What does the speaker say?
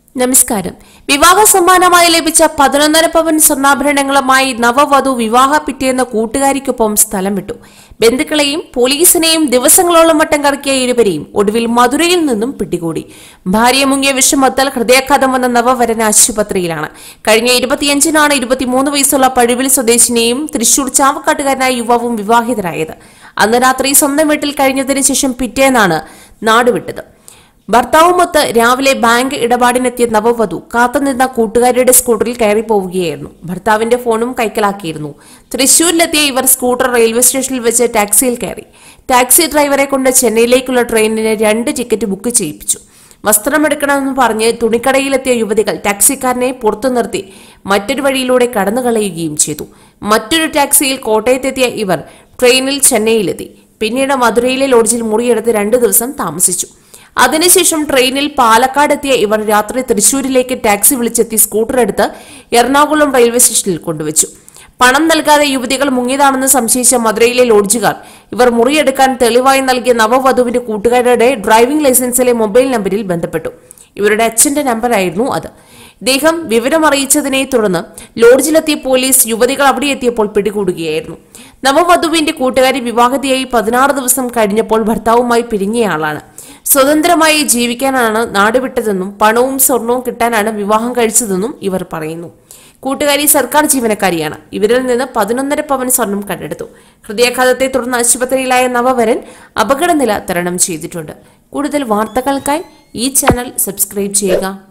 നമസ്കാരം വിവാഹ സമ്മാനമായി ലഭിച്ച പതിനൊന്നര പവൻ സ്വർണ്ണാഭരണങ്ങളുമായി നവവധു വിവാഹ പിറ്റേന്ന് കൂട്ടുകാരിക്കൊപ്പം സ്ഥലം വിട്ടു ബന്ധുക്കളെയും പോലീസിനെയും ദിവസങ്ങളോളം വട്ടം കറക്കിയ ഇരുവരെയും ഒടുവിൽ മധുരയിൽ നിന്നും പിടികൂടി ഭാര്യ മുങ്ങിയ വിഷമത്താൽ ഹൃദയാഘാതം വന്ന നവവരൻ ആശുപത്രിയിലാണ് കഴിഞ്ഞ ഇരുപത്തിയഞ്ചിനാണ് ഇരുപത്തിമൂന്ന് വയസ്സുള്ള പഴുവിൽ സ്വദേശിനിയും തൃശൂർ ചാവക്കാട്ടുകാരനായ യുവാവും വിവാഹിതരായത് അന്ന് രാത്രി സ്വന്തം വീട്ടിൽ കഴിഞ്ഞതിന് ശേഷം പിറ്റേന്നാണ് നാടുവിട്ടത് ഭർത്താവുമൊത്ത് രാവിലെ ബാങ്ക് ഇടപാടിനെത്തിയ നവവധു കാത്തുനിന്ന കൂട്ടുകാരിയുടെ സ്കൂട്ടറിൽ കയറി പോവുകയായിരുന്നു ഭർത്താവിന്റെ ഫോണും കൈക്കലാക്കിയിരുന്നു തൃശൂരിലെത്തിയ ഇവർ സ്കൂട്ടർ റെയിൽവേ സ്റ്റേഷനിൽ വെച്ച് ടാക്സിയിൽ കയറി ടാക്സി ഡ്രൈവറെ കൊണ്ട് ചെന്നൈയിലേക്കുള്ള ട്രെയിനിന് രണ്ട് ടിക്കറ്റ് ബുക്ക് ചെയ്യിപ്പിച്ചു വസ്ത്രമെടുക്കണമെന്ന് പറഞ്ഞ് തുണിക്കടയിലെത്തിയ യുവതികൾ ടാക്സിക്കാരനെ പുറത്തു നിർത്തി മറ്റൊരു വഴിയിലൂടെ കടന്നു കളയുകയും ചെയ്തു മറ്റൊരു ടാക്സിയിൽ കോട്ടയത്തെത്തിയ ഇവർ ട്രെയിനിൽ ചെന്നൈയിലെത്തി പിന്നീട് മധുരയിലെ ലോഡ്ജിൽ മുറിയെടുത്ത് രണ്ടു ദിവസം താമസിച്ചു അതിനുശേഷം ട്രെയിനിൽ പാലക്കാട് എത്തിയ ഇവർ രാത്രി തൃശൂരിലേക്ക് ടാക്സി വിളിച്ചെത്തി സ്കൂട്ടർ എടുത്ത് എറണാകുളം റെയിൽവേ സ്റ്റേഷനിൽ കൊണ്ടുവച്ചു പണം നൽകാതെ യുവതികൾ മുങ്ങിയതാണെന്ന് സംശയിച്ച മധുരയിലെ ലോഡ്ജുകാർ ഇവർ മുറിയെടുക്കാൻ തെളിവായി നൽകിയ നവവധുവിന്റെ കൂട്ടുകാരുടെ ഡ്രൈവിംഗ് ലൈസൻസിലെ മൊബൈൽ നമ്പറിൽ ബന്ധപ്പെട്ടു ഇവരുടെ അച്ഛന്റെ നമ്പറായിരുന്നു അത് ഇദ്ദേഹം വിവരമറിയിച്ചതിനെ തുടർന്ന് ലോഡ്ജിലെത്തിയ പോലീസ് യുവതികൾ അവിടെ എത്തിയപ്പോൾ പിടികൂടുകയായിരുന്നു നവവധുവിന്റെ കൂട്ടുകാരി വിവാഹിതയായി പതിനാറ് ദിവസം കഴിഞ്ഞപ്പോൾ ഭർത്താവുമായി പിരിഞ്ഞയാളാണ് സ്വതന്ത്രമായി ജീവിക്കാനാണ് നാടുവിട്ടതെന്നും പണവും സ്വർണവും കിട്ടാനാണ് വിവാഹം കഴിച്ചതെന്നും ഇവർ പറയുന്നു കൂട്ടുകാരി സർക്കാർ ജീവനക്കാരിയാണ് ഇവരിൽ നിന്ന് പതിനൊന്നര പവൻ സ്വർണം കണ്ടെടുത്തു ഹൃദയാഘാതത്തെ തുടർന്ന് ആശുപത്രിയിലായ നവവരൻ അപകടനില തരണം ചെയ്തിട്ടുണ്ട് കൂടുതൽ വാർത്തകൾക്കായി ഈ ചാനൽ സബ്സ്ക്രൈബ് ചെയ്യുക